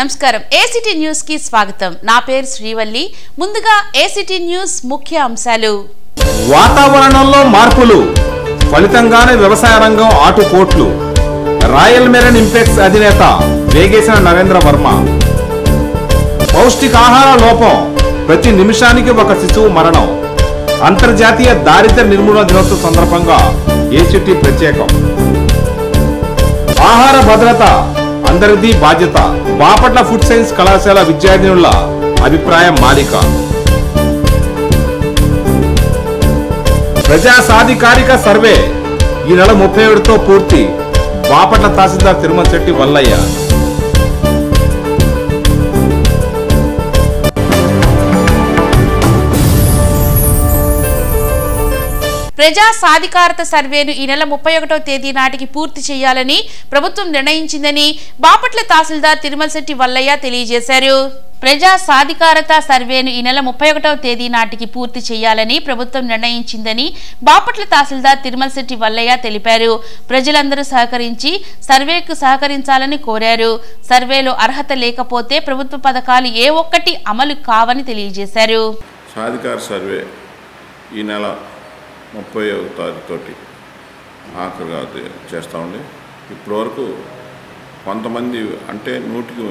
నమస్కారం ACT news కి స్వాగతం నా పేరు శ్రీవల్లి ముందుగా ఏసిటీ న్యూస్ ముఖ్య అంశాలు వాతావరణంలో మార్పులు ఫలితంగానే వ్యవసాయ రంగం ఆటుపోట్లు రాయల్ మెరన్ ఇంపెక్స్ అధినేత వేగేసిన నరేంద్ర వర్మ పౌష్టికాహార లోపం ప్రతి నిమిషానికి ఒక శిశువు మరణం అంతర్జాతీయ దారిద్ర్య నిర్మూలన దినోత్సవం సందర్భంగా ఏసిటీ ప్రత్యేకం ఆహార భద్రత అందరిది బాధ్యత బాపట్ల ఫుడ్ సైన్స్ కళాశాల విద్యార్థినుల అభిప్రాయం మాలిక ప్రజా సాధికారిక సర్వే ఈ నెల ముప్పై ఏడుతో పూర్తి బాపట్ల తహసీల్దార్ తిరుమల శెట్టి వల్లయ్య ప్రజా సాధికారత సర్వేను ఈ నెల ముప్పై ఒకటో తేదీ నాటికి పూర్తి చేయాలని ప్రభుత్వం నిర్ణయించిందని బాపట్ల తహసీల్దార్ తిరుమలశెట్టి వల్లయ్య తెలియజేశారు ప్రజా సాధికారత సర్వేను ఈ నెల ముప్పై ఒకటవ తేదీ నాటికి పూర్తి చేయాలని ప్రభుత్వం నిర్ణయించిందని బాపట్ల తహసీల్దార్ తిరుమలశెట్టి వల్లయ్య తెలిపారు ప్రజలందరూ సహకరించి సర్వేకు సహకరించాలని కోరారు సర్వేలో అర్హత లేకపోతే ప్రభుత్వ పథకాలు ఏ ఒక్కటి అమలు కావని తెలియజేశారు సాధికార సర్వే ఈ నెల ముప్పై తారీఖుతోటి ఆఖరిగా అది చేస్తామండి ఇప్పటివరకు కొంతమంది అంటే నూటికి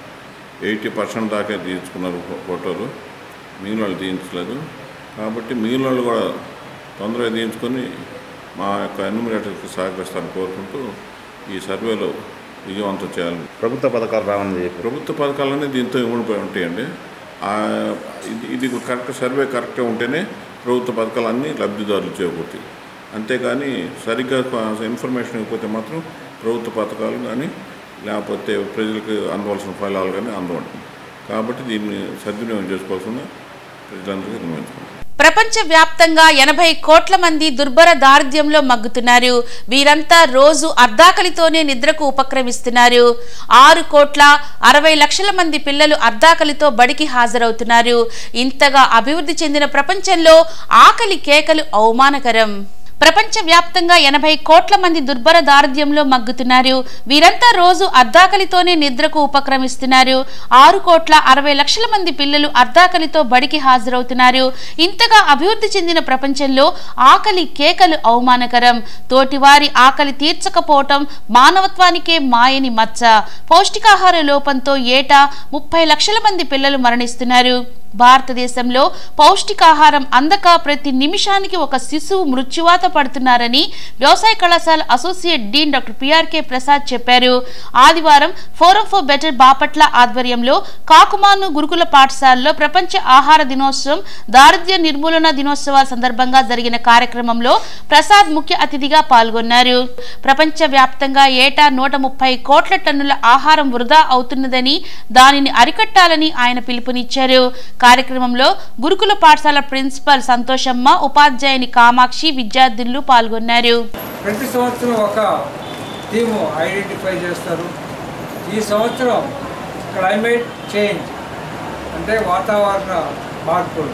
ఎయిటీ పర్సెంట్ దాకా తీయించుకున్నారు ఫో- ఫోటోలు మిగిలిన వాళ్ళు తీయించలేదు కాబట్టి మిగిలిన వాళ్ళు కూడా తొందరగా తీయించుకొని మా యొక్క ఎన్యూమినేటర్కి సహకరిస్తారని కోరుకుంటూ ఈ సర్వేలో విజయవంతం చేయాలని ప్రభుత్వ పథకాలు రావని చెప్పి ప్రభుత్వ పథకాలన్నీ దీంతో ఇవ్వడిపోయి ఉంటాయండి ఆ, ఇది ఇది కరెక్ట్ సర్వే కరెక్ట్గా ఉంటేనే ప్రభుత్వ పథకాలు అన్నీ లబ్ధిదారులు చేకూరుతాయి అంతేగాని సరిగ్గా ఇన్ఫర్మేషన్ ఇవ్వకపోతే మాత్రం ప్రభుత్వ పథకాలు కానీ లేకపోతే ప్రజలకు అందవలసిన ఫలాలు కానీ అందవండి కాబట్టి దీన్ని సద్వినియోగం చేసుకోవాల్సిన ప్రజలందరికీ నిర్వహించుకుంటాం ప్రపంచ వ్యాప్తంగా ఎనభై కోట్ల మంది దుర్భర దారిద్ర్యంలో మగ్గుతున్నారు వీరంతా రోజు అర్ధాకలితోనే నిద్రకు ఉపక్రమిస్తున్నారు ఆరు కోట్ల అరవై లక్షల మంది పిల్లలు అర్ధాకలితో బడికి హాజరవుతున్నారు ఇంతగా అభివృద్ధి చెందిన ప్రపంచంలో ఆకలి కేకలు అవమానకరం ప్రపంచ వ్యాప్తంగా ఎనభై కోట్ల మంది దుర్భర దారిద్ర్యంలో మగ్గుతున్నారు వీరంతా రోజు అర్ధాకలితోనే నిద్రకు ఉపక్రమిస్తున్నారు ఆరు కోట్ల అరవై లక్షల మంది పిల్లలు అర్ధాకలితో బడికి హాజరవుతున్నారు ఇంతగా అభివృద్ధి చెందిన ప్రపంచంలో ఆకలి కేకలు అవమానకరం తోటివారి ఆకలి తీర్చకపోవటం మానవత్వానికే మాయని మచ్చ పౌష్టికాహార లోపంతో ఏటా ముప్పై లక్షల మంది పిల్లలు మరణిస్తున్నారు భారతదేశంలో పౌష్టికాహారం అందక ప్రతి నిమిషానికి ఒక శిశువు మృత్యువాత పడుతున్నారని వ్యవసాయ కళాశాల associate dean doctor PRK Prasad చెప్పారు ఆదివారం ఫోరం ఫర్ బెటర్ బాపట్ల ఆధ్వర్యంలో కాకుమాను గురుకుల పాఠశాలలో ప్రపంచ ఆహార దినోత్సవం దారిద్ర్య నిర్మూలన దినోత్సవాల సందర్భంగా జరిగిన కార్యక్రమంలో ప్రసాద్ ముఖ్య అతిథిగా పాల్గొన్నారు ప్రపంచ వ్యాప్తంగా ఏటా నూట ముప్పై కోట్ల టన్నుల ఆహారం వృధా అవుతున్నదని దానిని అరికట్టాలని ఆయన పిలుపునిచ్చారు కార్యక్రమంలో గురుకుల పాఠశాల ప్రిన్సిపల్ సంతోషమ్మ ఉపాధ్యాయుని కామాక్షి విద్యార్థులు పాల్గొన్నారు ప్రతి సంవత్సరం ఒక థీము ఐడెంటిఫై చేస్తారు ఈ సంవత్సరం క్లైమేట్ చేంజ్ అంటే వాతావరణ మార్పులు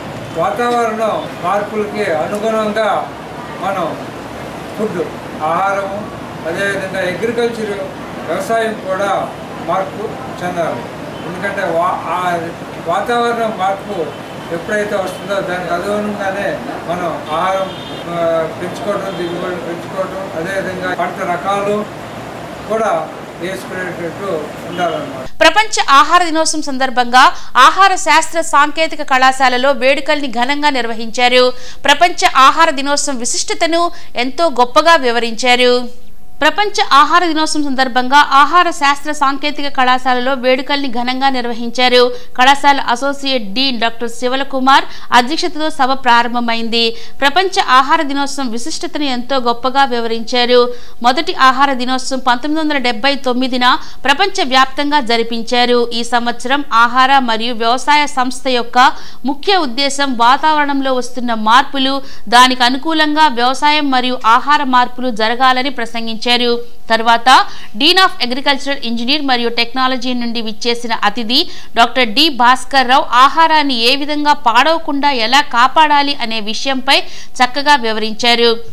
వాతావరణ మార్పులకి అనుగుణంగా మనం ఫుడ్ ఆహారము అదేవిధంగా అగ్రికల్చర్ వ్యవసాయం కూడా మార్పు చెందాలి ఎందుకంటే వా ఆ వాతావరణ మార్పు ఎప్పుడైతే వస్తుందో దానికి అనుగుణంగానే మనం ఆహారం ఆ, పెంచుకోవడం దిగుబడి పెంచుకోవడం అదేవిధంగా పంట రకాలు కూడా వేసుకునేటట్టు ఉండాలన్నమాట ప్రపంచ ఆహార దినోత్సవం సందర్భంగా ఆహార శాస్త్ర సాంకేతిక కళాశాలలో వేడుకల్ని ఘనంగా నిర్వహించారు ప్రపంచ ఆహార దినోత్సవం విశిష్టతను ఎంతో గొప్పగా వివరించారు ప్రపంచ ఆహార దినోత్సవం సందర్భంగా ఆహార శాస్త్ర సాంకేతిక కళాశాలలో వేడుకల్ని ఘనంగా నిర్వహించారు కళాశాల అసోసియేట్ డీన్ డాక్టర్ శివలకుమార్ అధ్యక్షతతో సభ ప్రారంభమైంది ప్రపంచ ఆహార దినోత్సవం విశిష్టతను ఎంతో గొప్పగా వివరించారు మొదటి ఆహార దినోత్సవం పంతొమ్మిది వందల డెబ్బై తొమ్మిదిన ప్రపంచ వ్యాప్తంగా జరిపించారు ఈ సంవత్సరం ఆహార మరియు వ్యవసాయ సంస్థ యొక్క ముఖ్య ఉద్దేశం వాతావరణంలో వస్తున్న మార్పులు దానికి అనుకూలంగా వ్యవసాయం మరియు ఆహార మార్పులు జరగాలని ప్రసంగించారు తర్వాత డీన్ ఆఫ్ అగ్రికల్చరల్ ఇంజనీర్ మరియు టెక్నాలజీ నుండి విచ్చేసిన అతిథి డాక్టర్ డి భాస్కర్ రావు ఆహారాన్ని ఏ విధంగా పాడవకుండా ఎలా కాపాడాలి అనే విషయంపై చక్కగా వివరించారు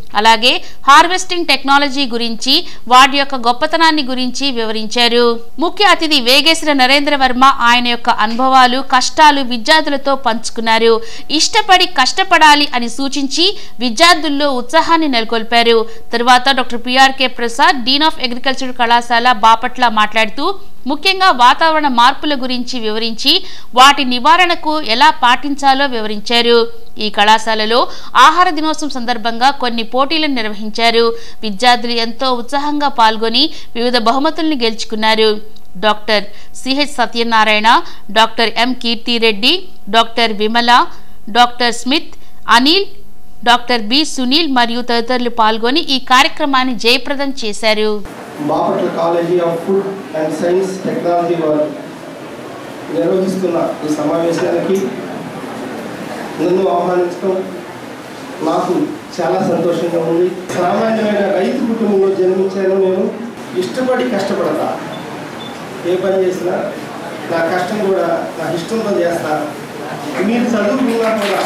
అలాగే హార్వెస్టింగ్ టెక్నాలజీ గురించి వాటి యొక్క గొప్పతనాన్ని గురించి వివరించారు ముఖ్య అతిథి వేగేశ్వర నరేంద్ర వర్మ ఆయన యొక్క అనుభవాలు కష్టాలు విద్యార్థులతో పంచుకున్నారు ఇష్టపడి కష్టపడాలి అని సూచించి విద్యార్థుల్లో ఉత్సాహాన్ని నెలకొల్పారు తరువాత doctor PRK Prasad dean of agriculture కళాశాల బాపట్ల మాట్లాడుతూ ముఖ్యంగా వాతావరణ మార్పుల గురించి వివరించి వాటి నివారణకు ఎలా పాటించాలో వివరించారు ఈ కళాశాలలో ఆహార దినోత్సవం సందర్భంగా కొన్ని పోటీలను నిర్వహించారు విద్యార్థులు ఎంతో ఉత్సాహంగా పాల్గొని వివిధ బహుమతుల్ని గెలుచుకున్నారు doctor CH Satyanarayana doctor M Keerthireddy doctor Vimala doctor Smith Anil doctor B Sunil మరియు తదితరులు పాల్గొని ఈ కార్యక్రమాన్ని జయప్రదం చేశారు Bapatla college of food and science technology వారు నిర్వహిస్తున్న ఈ సమావేశానికి నన్ను ఆహ్వానించడం నాకు చాలా సంతోషంగా ఉంది సామాన్యమైన రైతు కుటుంబంలో జన్మించాను నేను ఇష్టపడి కష్టపడతా ఏ పని చేసినా నా కష్టం కూడా నాకు ఇష్టంతో చేస్తా మీరు చదువుకున్నా కూడా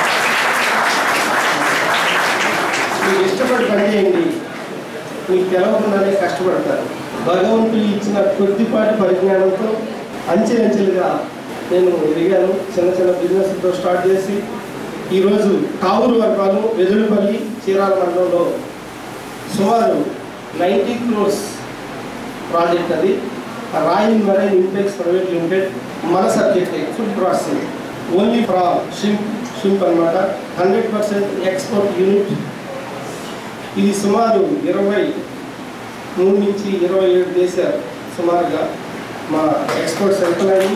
మీరు ఇష్టపడి పని చేయండి మీకు తెలవకుండానే కష్టపడతారు భగవంతుడు ఇచ్చిన కొద్దిపాటి పరిజ్ఞానంతో అంచెలంచెలుగా నేను ఎదిగాను చిన్న చిన్న బిజినెస్తో స్టార్ట్ చేసి ఈరోజు కావురు వర్గాలు వెదురుపల్లి చీరాల మండలంలో సుమారు నైంటీ క్రోర్స్ ప్రాజెక్ట్ అది రాయిన్ మరైన్ ఇంపెక్స్ ప్రైవేట్ లిమిటెడ్ మన సబ్జెక్టే ఫుడ్ ప్రాసెసింగ్ ఓన్లీ ఫ్రా షింప్ షింప్ అనమాట హండ్రెడ్ పర్సెంట్ ఎక్స్పోర్ట్ యూనిట్ ఇది సుమారు ఇరవై మూడు నుంచి ఇరవై ఏడు దేశాలు సుమారుగా మా ఎక్స్పోర్ట్స్ వెళ్తున్నాయి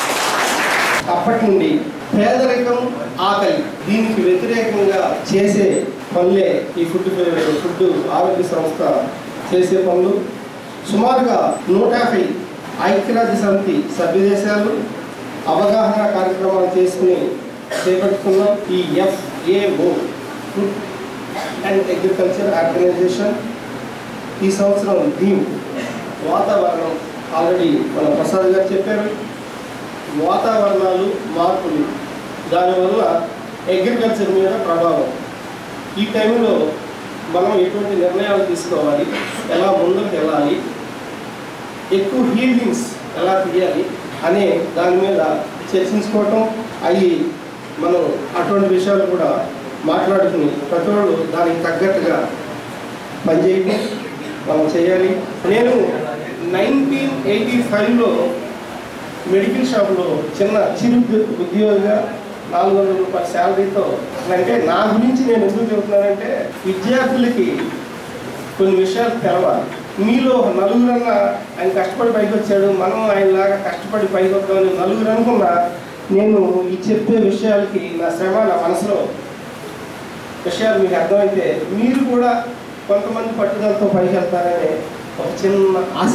అప్పటి నుండి పేదరికం ఆకలి దీనికి వ్యతిరేకంగా చేసే పనులే ఈ ఫుడ్ ఫుడ్ ఆరోగ్య సంస్థ చేసే పనులు సుమారుగా నూట యాభై ఐక్యరాజ్య సమితి సభ్య దేశాలు అవగాహన కార్యక్రమాలు చేసుకుని చేపట్టుకున్నాం ఈ FAO food and agriculture organization ఈ సంవత్సరం థీమ్ వాతావరణం ఆల్రెడీ మన ప్రసాద్ గారు చెప్పారు వాతావరణాలు మార్పులు దానివల్ల అగ్రికల్చర్ మీద ప్రభావం ఈ టైంలో మనం ఎటువంటి నిర్ణయాలు తీసుకోవాలి ఎలా ముందుకు వెళ్ళాలి ఎక్కువ హీల్డింగ్స్ ఎలా తీయాలి అనే దాని మీద చర్చించుకోవటం అవి మనం అటువంటి విషయాలు కూడా మాట్లాడుకుని ప్రతి ఒక్కరు దానికి తగ్గట్టుగా పనిచేయటం మనం చేయాలి నేను నైన్టీన్ ఎయిటీ ఫైవ్లో మెడికల్ షాప్లో చిన్న చిరు ఉద్యోగిగా నాలుగు వందల రూపాయల శాలరీతో అంటే నా గురించి నేను ఎందుకు చెబుతున్నానంటే విద్యార్థులకి కొన్ని విషయాలు తెలవాలి మీలో నలుగురన్నా ఆయన కష్టపడి పైకి వచ్చాడు మనం ఆయనలాగా కష్టపడి పైకి వద్దామని నలుగురు అనుకున్నా నేను ఈ చెప్పే విషయాలకి నా శ్రమ నా మనసులో విషయాలు మీకు అర్థమైతే మీరు కూడా కొంతమంది పట్టుదలతో పైకి వెళ్తారనే ఒక చిన్న ఆశ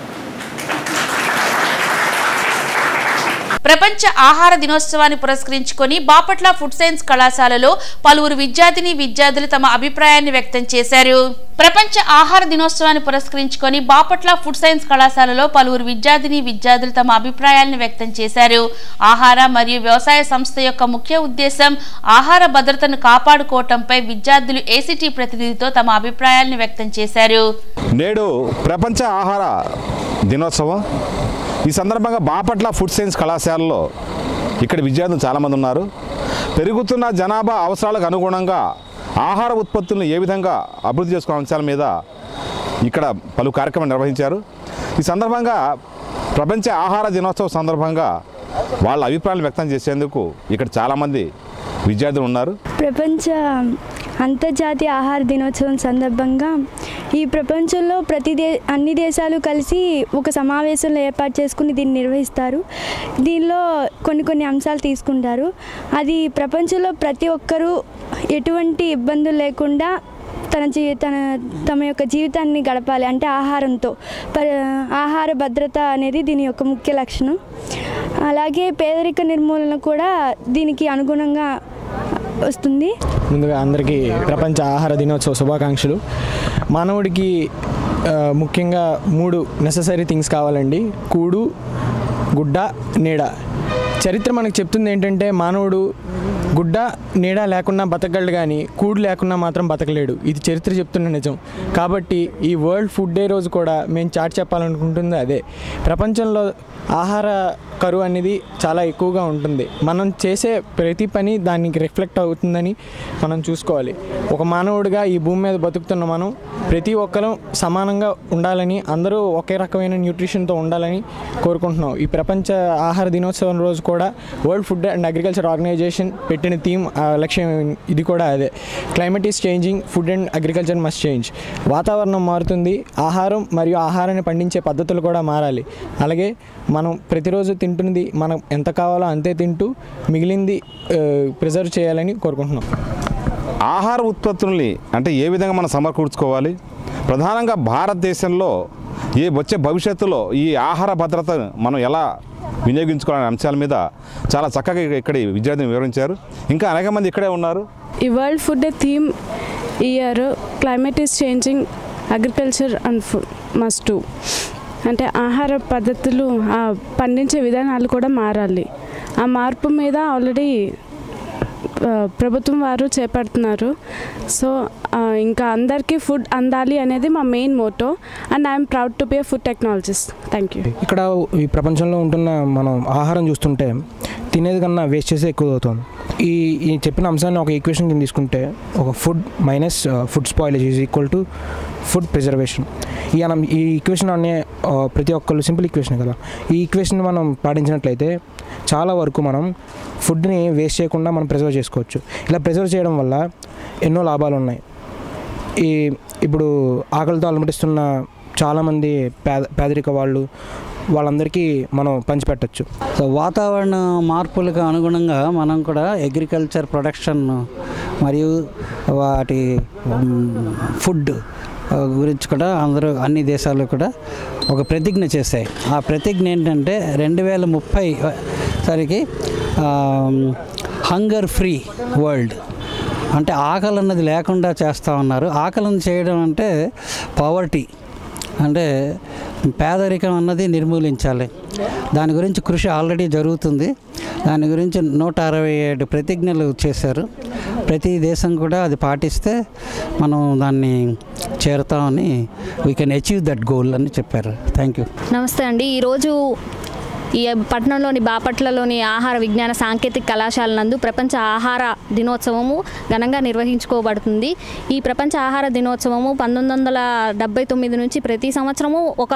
ప్రపంచ ఆహార దినోత్సవాన్ని పురస్కరించుకొని బాపట్ల ఫుడ్ సైన్స్ కళాశాలలో పలువురు విద్యార్థిని విద్యార్థులు తమ అభిప్రాయాన్ని వ్యక్తం చేశారు ప్రపంచ ఆహార దినోత్సవాన్ని పురస్కరించుకొని బాపట్ల ఫుడ్ సైన్స్ కళాశాలలో పలువురు విద్యార్థిని విద్యార్థులు తమ అభిప్రాయాలను వ్యక్తం చేశారు ఆహార మరియు వ్యవసాయ సంస్థ యొక్క ముఖ్య ఉద్దేశం ఆహార భద్రతను కాపాడుకోవటంపై విద్యార్థులు ఏసీటీ ప్రతినిధితో తమ అభిప్రాయాలను వ్యక్తం చేశారు నేడు ప్రపంచ ఆహార దినోత్సవం ఈ సందర్భంగా బాపట్ల ఫుడ్ సైన్స్ కళాశాలలో ఇక్కడ విద్యార్థులు చాలామంది ఉన్నారు పెరుగుతున్న జనాభా అవసరాలకు అనుగుణంగా ఆహార ఉత్పత్తులను ఏ విధంగా అభివృద్ధి చేసుకునే అంశాల మీద ఇక్కడ పలు కార్యక్రమాలు నిర్వహించారు ఈ సందర్భంగా ప్రపంచ ఆహార దినోత్సవం సందర్భంగా వాళ్ళ అభిప్రాయాలు వ్యక్తం చేసేందుకు ఇక్కడ చాలామంది విద్యార్థులు ఉన్నారు ప్రపంచ అంతర్జాతీయ ఆహార దినోత్సవం సందర్భంగా ఈ ప్రపంచంలో ప్రతి దే అన్ని దేశాలు కలిసి ఒక సమావేశంలో ఏర్పాటు చేసుకుని దీన్ని నిర్వహిస్తారు దీనిలో కొన్ని కొన్ని అంశాలు తీసుకుంటారు అది ప్రపంచంలో ప్రతి ఒక్కరూ ఎటువంటి ఇబ్బందులు లేకుండా తన జీ తన తమ యొక్క జీవితాన్ని గడపాలి అంటే ఆహారంతో ప- ఆహార భద్రత అనేది దీని యొక్క ముఖ్య లక్షణం అలాగే పేదరిక నిర్మూలన కూడా దీనికి అనుగుణంగా వస్తుంది ముందుగా అందరికీ ప్రపంచ ఆహార దినోత్సవ శుభాకాంక్షలు మానవుడికి ఆ, ముఖ్యంగా మూడు నెససరీ థింగ్స్ కావాలండి కూడు గుడ్డ నీడ చరిత్ర మనకు చెప్తుంది ఏంటంటే మానవుడు గుడ్డ నీడ లేకుండా బతకగలడు కానీ కూడు లేకుండా మాత్రం బతకలేడు ఇది చరిత్ర చెప్తున్న నిజం కాబట్టి ఈ వరల్డ్ ఫుడ్ డే రోజు కూడా మేము చాటి చెప్పాలనుకుంటుంది అదే ప్రపంచంలో ఆహార కరువు అనేది చాలా ఎక్కువగా ఉంటుంది మనం చేసే ప్రతి పని దానికి రిఫ్లెక్ట్ అవుతుందని మనం చూసుకోవాలి ఒక మానవుడిగా ఈ భూమి మీద బతుకుతున్న మనం ప్రతి ఒక్కరం సమానంగా ఉండాలని అందరూ ఒకే రకమైన న్యూట్రిషన్తో ఉండాలని కోరుకుంటున్నాం ఈ ప్రపంచ ఆహార దినోత్సవం రోజు కూడా world food and agriculture organization పెట్టిన థీమ్ లక్ష్యం ఇది కూడా అదే climate is changing food and agriculture must change వాతావరణం మారుతుంది ఆహారం మరియు ఆహారాన్ని పండించే పద్ధతులు కూడా మారాలి అలాగే మనం ప్రతిరోజు తింటున్నది మనం ఎంత కావాలో అంతే తింటూ మిగిలింది ప్రిజర్వ్ చేయాలని కోరుకుంటున్నాం ఆహార ఉత్పత్తుల్ని అంటే ఏ విధంగా మనం సమకూర్చుకోవాలి ప్రధానంగా భారతదేశంలో ఏ వచ్చే భవిష్యత్తులో ఈ ఆహార భద్రత మనం ఎలా వినియోగించుకోవాలనే అంశాల మీద చాలా చక్కగా ఇక్కడ విద్యార్థిని వివరించారు ఇంకా అనేక మంది ఇక్కడే ఉన్నారు ఈ world food day theme year climate is changing agriculture and food must to అంటే ఆహార పద్ధతులు ఆ పండించే విధానాలు కూడా మారాలి ఆ మార్పు మీద ఆల్రెడీ ఆ, ప్రభుత్వం వారు చేపడుతున్నారు సో ఆ, ఇంకా అందరికీ ఫుడ్ అందాలి అనేది మా main motto and I'm proud to be a food technologist thank you ఇక్కడ ఈ ప్రపంచంలో ఉంటున్న మనం ఆహారం చూస్తుంటే తినేది కన్నా వేస్ట్ చేసే ఎక్కువ అవుతుంది ఈ ఈ చెప్పిన అంశాన్ని ఒక ఈక్వేషన్ కింద తీసుకుంటే ఒక food minus food spoilage is equal to food preservation ఈ అనం ఈ ఈక్వేషన్ అనే ఆ, ప్రతి ఒక్కళ్ళు సింపుల్ ఈక్వేషన్ కదా ఈ ఈక్వేషన్ మనం పాటించినట్లయితే చాలా వరకు మనం ఫుడ్ని వేస్ట్ చేయకుండా మనం ప్రిజర్వ్ చేసుకోవచ్చు ఇలా ప్రిజర్వ్ చేయడం వల్ల ఎన్నో లాభాలు ఉన్నాయి ఈ ఇప్పుడు ఆకలితో అలమటిస్తున్న చాలామంది పేద పేదరిక వాళ్ళు వాళ్ళందరికీ మనం పంచిపెట్టచ్చు సో వాతావరణ మార్పులకు అనుగుణంగా మనం కూడా అగ్రికల్చర్ ప్రొడక్షన్ మరియు వాటి మ్, ఫుడ్ ఆ, గురించి కూడా అందరూ అన్ని దేశాలు కూడా ఒక ప్రతిజ్ఞ చేశాయి ఆ ప్రతిజ్ఞ ఏంటంటే రెండు వేల ముప్పై సరికి హంగర్ ఫ్రీ వరల్డ్ అంటే ఆకలి అన్నది లేకుండా చేస్తూ ఉన్నారు ఆకలిని చేయడం అంటే పవర్టీ అంటే పేదరికం అన్నది నిర్మూలించాలి దాని గురించి కృషి ఆల్రెడీ జరుగుతుంది దాని గురించి నూట అరవై ఏడు ప్రతిజ్ఞలు చేశారు ప్రతి దేశం కూడా అది పాటిస్తే మనం దాన్ని చేరుతామని we can achieve that goal అని చెప్పారు థ్యాంక్ యూ నమస్తే అండి ఈరోజు ఈ పట్టణంలోని బాపట్లలోని ఆహార విజ్ఞాన సాంకేతిక కళాశాల నందు ప్రపంచ ఆహార దినోత్సవము ఘనంగా నిర్వహించుకోబడుతుంది ఈ ప్రపంచ ఆహార దినోత్సవము పంతొమ్మిది వందల డెబ్బై తొమ్మిది నుంచి ప్రతి సంవత్సరము ఒక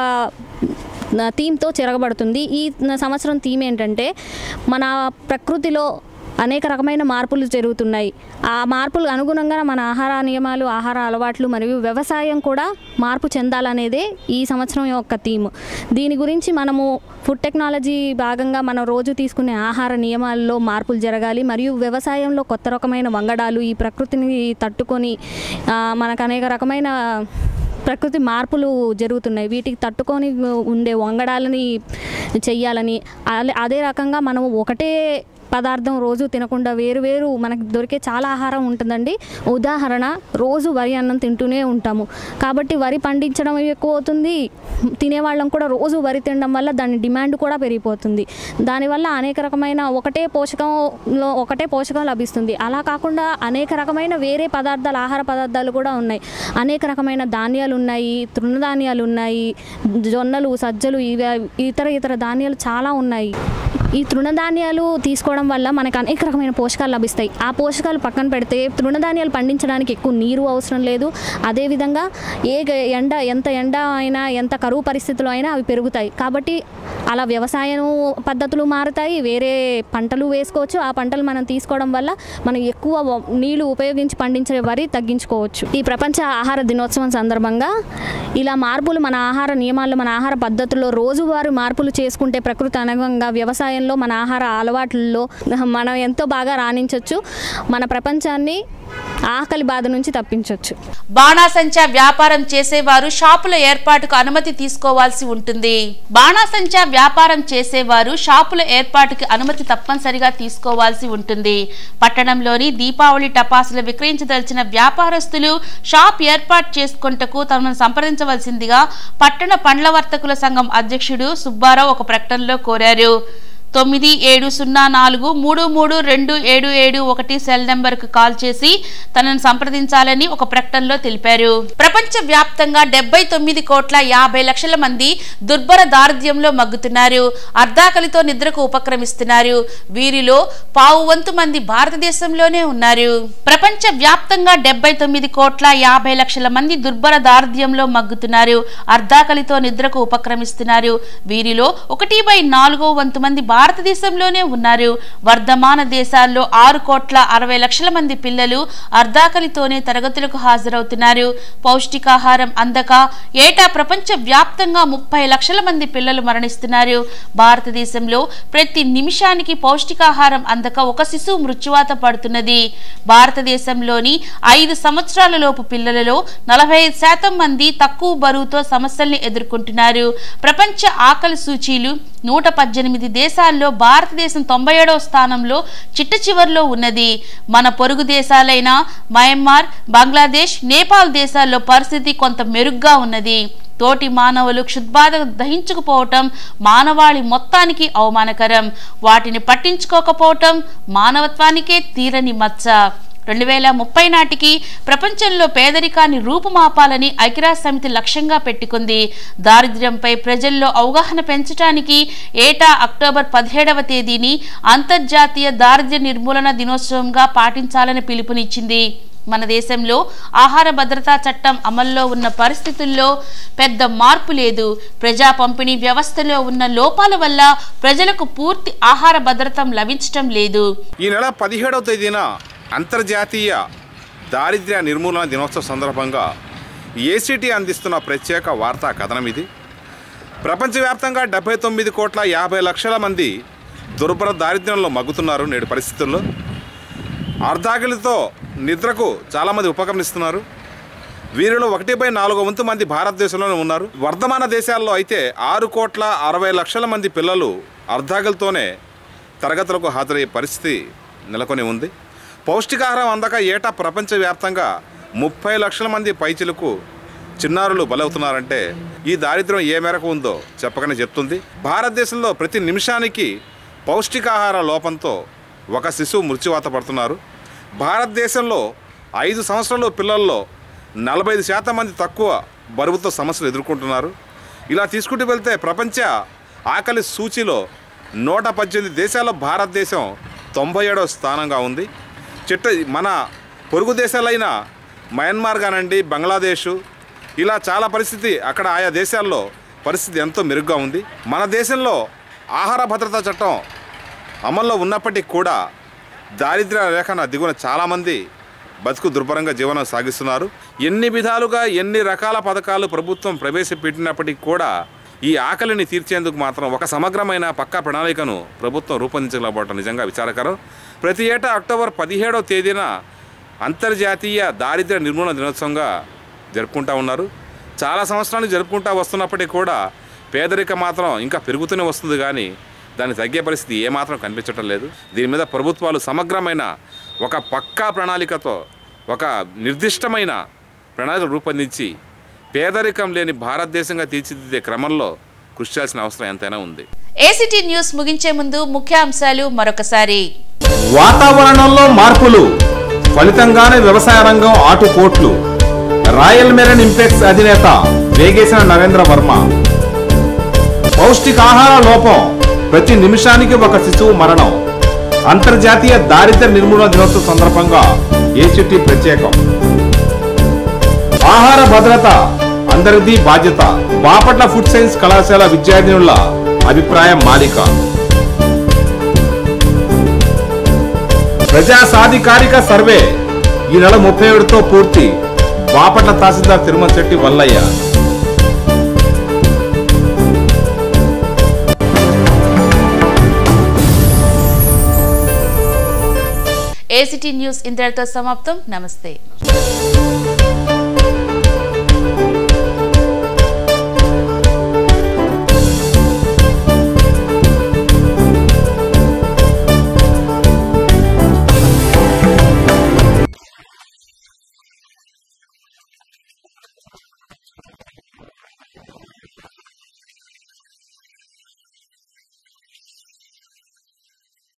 థీమ్తో చెరగబడుతుంది ఈ సంవత్సరం థీమ్ ఏంటంటే మన ప్రకృతిలో అనేక రకమైన మార్పులు జరుగుతున్నాయి ఆ మార్పులు అనుగుణంగా మన ఆహార నియమాలు ఆహార అలవాట్లు మరియు వ్యవసాయం కూడా మార్పు చెందాలనేదే ఈ సంవత్సరం యొక్క థీమ్ దీని గురించి మనము ఫుడ్ టెక్నాలజీ భాగంగా మనం రోజు తీసుకునే ఆహార నియమాల్లో మార్పులు జరగాలి మరియు వ్యవసాయంలో కొత్త రకమైన వంగడాలు ఈ ప్రకృతిని తట్టుకొని ఆ, మనకు అనేక రకమైన ప్రకృతి మార్పులు జరుగుతున్నాయి వీటికి తట్టుకొని ఉండే వంగడాలని చెయ్యాలని అలే- అదే రకంగా మనం ఒకటే పదార్థం రోజు తినకుండా వేరు వేరు మనకు దొరికే చాలా ఆహారం ఉంటుందండి ఉదాహరణ రోజు వరి అన్నం తింటూనే ఉంటాము కాబట్టి వరి పండించడం ఎక్కువ అవుతుంది తినేవాళ్ళం కూడా రోజు వరి తినడం వల్ల దాని డిమాండ్ కూడా పెరిగిపోతుంది దానివల్ల అనేక రకమైన ఒకటే పోషకంలో ఒకటే పోషకం లభిస్తుంది అలా కాకుండా అనేక రకమైన వేరే పదార్థాలు ఆహార పదార్థాలు కూడా ఉన్నాయి అనేక రకమైన ధాన్యాలు ఉన్నాయి తృణధాన్యాలు ఉన్నాయి జొన్నలు సజ్జలు ఇవి ఇతర ఇతర ధాన్యాలు చాలా ఉన్నాయి ఈ తృణధాన్యాలు తీసుకోవడం వల్ల మనకు అనేక రకమైన పోషకాలు లభిస్తాయి ఆ పోషకాలు పక్కన పెడితే తృణధాన్యాలు పండించడానికి ఎక్కువ నీరు అవసరం లేదు అదేవిధంగా ఏ గ- ఎండ ఎంత ఎండ అయినా ఎంత కరువు పరిస్థితుల్లో అయినా అవి పెరుగుతాయి కాబట్టి అలా వ్యవసాయం పద్ధతులు మారుతాయి వేరే పంటలు వేసుకోవచ్చు ఆ పంటలు మనం తీసుకోవడం వల్ల మనం ఎక్కువ వ- నీళ్లు ఉపయోగించి పండించే వరి తగ్గించుకోవచ్చు ఈ ప్రపంచ ఆహార దినోత్సవం సందర్భంగా ఇలా మార్పులు మన ఆహార నియమాల్లో మన ఆహార పద్ధతుల్లో రోజువారీ మార్పులు చేసుకుంటే ప్రకృతి అనుగుణంగా వ్యవసాయంలో మన ఆహార అలవాట్లలో మనం ఎంతో బాగా రాణించవచ్చు మన ప్రపంచాన్ని ఆకలి బాధ నుంచి తప్పించవచ్చు బాణాసంచా వ్యాపారం చేసేవారు షాపుల ఏర్పాటుకు అనుమతి తీసుకోవాల్సి ఉంటుంది బాణాసంచా వ్యాపారం చేసేవారు షాపుల ఏర్పాటుకి అనుమతి తప్పనిసరిగా తీసుకోవాల్సి ఉంటుంది పట్టణంలోని దీపావళి టపాసులు విక్రయించదలిచిన వ్యాపారస్తులు షాప్ ఏర్పాటు చేసుకుంటకు తమను సంప్రదించవలసిందిగా పట్టణ పండ్ల వర్తకుల సంఘం అధ్యక్షుడు సుబ్బారావు ఒక ప్రకటనలో కోరారు తొమ్మిది ఏడు సున్నా నాలుగు మూడు మూడు రెండు ఏడు ఏడు ఒకటి సెల్ నెంబర్కు కాల్ చేసి తనను సంప్రదించాలని ఒక ప్రకటనలో తెలిపారు ప్రపంచ వ్యాప్తంగా డెబ్బై తొమ్మిది కోట్ల యాభై లక్షల మంది దుర్భర దారిద్ర్యంలో మగ్గుతున్నారు అర్ధాకలితో నిద్రకు ఉపక్రమిస్తున్నారు వీరిలో పావు వంతు మంది భారతదేశంలోనే ఉన్నారు ప్రపంచ వ్యాప్తంగా డెబ్బై తొమ్మిది కోట్ల యాభై లక్షల మంది దుర్భర దారిద్ర్యంలో మగ్గుతున్నారు అర్ధాకలితో నిద్రకు ఉపక్రమిస్తున్నారు వీరిలో ఒకటి బై నాలుగో వంతు మంది భారతదేశంలోనే ఉన్నారు వర్ధమాన దేశాల్లో ఆరు కోట్ల అరవై లక్షల మంది పిల్లలు అర్ధాకలితోనే తరగతులకు హాజరవుతున్నారు పౌష్టికాహారం అందక ఏటా ప్రపంచ వ్యాప్తంగా ముప్పై లక్షల మంది పిల్లలు మరణిస్తున్నారు భారతదేశంలో ప్రతి నిమిషానికి పౌష్టికాహారం అందక ఒక శిశువు మృత్యువాత పడుతున్నది భారతదేశంలోని ఐదు సంవత్సరాల లోపు పిల్లలలో నలభై శాతం మంది తక్కువ బరువుతో సమస్యల్ని ఎదుర్కొంటున్నారు ప్రపంచ ఆకలి సూచీలు నూట పద్దెనిమిది దేశాల్లో భారతదేశం తొంభై ఏడవ స్థానంలో చిట్ట చివరిలో ఉన్నది మన పొరుగు దేశాలైన మయన్మార్ బంగ్లాదేశ్ నేపాల్ దేశాల్లో పరిస్థితి కొంత మెరుగ్గా ఉన్నది తోటి మానవులు క్షుద్బాధ దహించుకుపోవటం మానవాళి మొత్తానికి అవమానకరం వాటిని పట్టించుకోకపోవటం మానవత్వానికే తీరని మచ్చ రెండు వేల ముప్పై నాటికి ప్రపంచంలో పేదరికాన్ని రూపుమాపాలని ఐక్యరాజ్య సమితి లక్ష్యంగా పెట్టుకుంది దారిద్ర్యంపై ప్రజల్లో అవగాహన పెంచడానికి ఏటా అక్టోబర్ పదిహేడవ తేదీని అంతర్జాతీయ దారిద్ర్య నిర్మూలన దినోత్సవంగా పాటించాలని పిలుపునిచ్చింది మన దేశంలో ఆహార భద్రతా చట్టం అమల్లో ఉన్న పరిస్థితుల్లో పెద్ద మార్పు లేదు ప్రజా పంపిణీ వ్యవస్థలో ఉన్న లోపాల వల్ల ప్రజలకు పూర్తి ఆహార భద్రత లభించటం లేదు ఈ నెల పదిహేడవ తేదీన అంతర్జాతీయ దారిద్ర్య నిర్మూలన దినోత్సవ సందర్భంగా ఏసీటీ అందిస్తున్న ప్రత్యేక వార్తా కథనం ఇది ప్రపంచవ్యాప్తంగా డెబ్బై తొమ్మిది కోట్ల యాభై లక్షల మంది దుర్భర దారిద్ర్యంలో మగ్గుతున్నారు నేడు పరిస్థితుల్లో అర్ధాకలితో నిద్రకు చాలామంది ఉపక్రమిస్తున్నారు వీరిలో ఒకటి బై నాలుగో వంతు మంది భారతదేశంలోనే ఉన్నారు వర్ధమాన దేశాల్లో అయితే ఆరు కోట్ల అరవై లక్షల మంది పిల్లలు అర్ధాకలితోనే తరగతులకు హాజరయ్యే పరిస్థితి నెలకొని ఉంది పౌష్టికాహారం అందక ఏటా ప్రపంచవ్యాప్తంగా ముప్పై లక్షల మంది పైచిలకు చిన్నారులు బలవుతున్నారంటే ఈ దారిద్ర్యం ఏ మేరకు ఉందో చెప్పకనే చెప్తుంది భారతదేశంలో ప్రతి నిమిషానికి పౌష్టికాహార లోపంతో ఒక శిశువు మృత్యువాత పడుతున్నారు భారతదేశంలో ఐదు సంవత్సరాల పిల్లల్లో నలభై ఐదు శాతం మంది తక్కువ బరువుతో సమస్యలు ఎదుర్కొంటున్నారు ఇలా తీసుకుంటూ వెళ్తే ప్రపంచ ఆకలి సూచీలో నూట పద్దెనిమిది దేశాల్లో భారతదేశం తొంభై ఏడవ స్థానంగా ఉంది చిట్ట మన పొరుగు దేశాలైన మయన్మార్ కానండి బంగ్లాదేశ్ ఇలా చాలా పరిస్థితి అక్కడ ఆయా దేశాల్లో పరిస్థితి ఎంతో మెరుగ్గా ఉంది మన దేశంలో ఆహార భద్రతా చట్టం అమల్లో ఉన్నప్పటికీ కూడా దారిద్ర్య రేఖన దిగున చాలామంది బతుకు దుర్భరంగా జీవనం సాగిస్తున్నారు ఎన్ని విధాలుగా ఎన్ని రకాల పథకాలు ప్రభుత్వం ప్రవేశపెట్టినప్పటికీ కూడా ఈ ఆకలిని తీర్చేందుకు మాత్రం ఒక సమగ్రమైన పక్కా ప్రణాళికను ప్రభుత్వం రూపొందించలేకపోవడం నిజంగా విచారకరం ప్రతి ఏటా అక్టోబర్ పదిహేడవ తేదీన అంతర్జాతీయ దారిద్ర్య నిర్మూలన దినోత్సవంగా జరుపుకుంటా ఉన్నారు చాలా సంవత్సరాలు జరుపుకుంటా వస్తున్నప్పటికీ కూడా పేదరికం మాత్రం ఇంకా పెరుగుతూనే వస్తుంది కానీ దాన్ని తగ్గే పరిస్థితి ఏమాత్రం కనిపించటం లేదు దీని మీద ప్రభుత్వాలు సమగ్రమైన ఒక పక్కా ప్రణాళికతో ఒక నిర్దిష్టమైన ప్రణాళిక రూపొందించి పేదరికం లేని భారతదేశంగా తీర్చిదిద్దే క్రమంలో కృషి చేయాల్సిన అవసరం ఎంతైనా ఉంది ఏసిటీ న్యూస్ ముగించే ముందు ముఖ్యాంశాలు మరొకసారి వాతావరణంలో మార్పులు ఫలితంగానే వ్యవసాయ రంగం ఆటుపోట్లు రాయల్ మెరన్ ఇంపెక్స్ అధినేత వేగేసిన నరేంద్ర వర్మ పౌష్టికాహార లోపం ప్రతి నిమిషానికి ఒక శిశువు మరణం అంతర్జాతీయ దారిద్ర్య నిర్మూలన దినోత్సవం సందర్భంగా ఏసిటీ ప్రత్యేకం ఆహార భద్రత అందరిది బాధ్యత బాపట్ల ఫుడ్ సైన్స్ కళాశాల విద్యార్థినుల అభిప్రాయం మాలిక ప్రజా సాధికారిక సర్వే ఈ నెల ముప్పై ఏడుతో పూర్తి బాపట్ల తహసీల్దార్ తిరుమల శెట్టి వల్లయ్య ఏసిటీ న్యూస్ ఇంతటితో సమాప్తం నమస్తే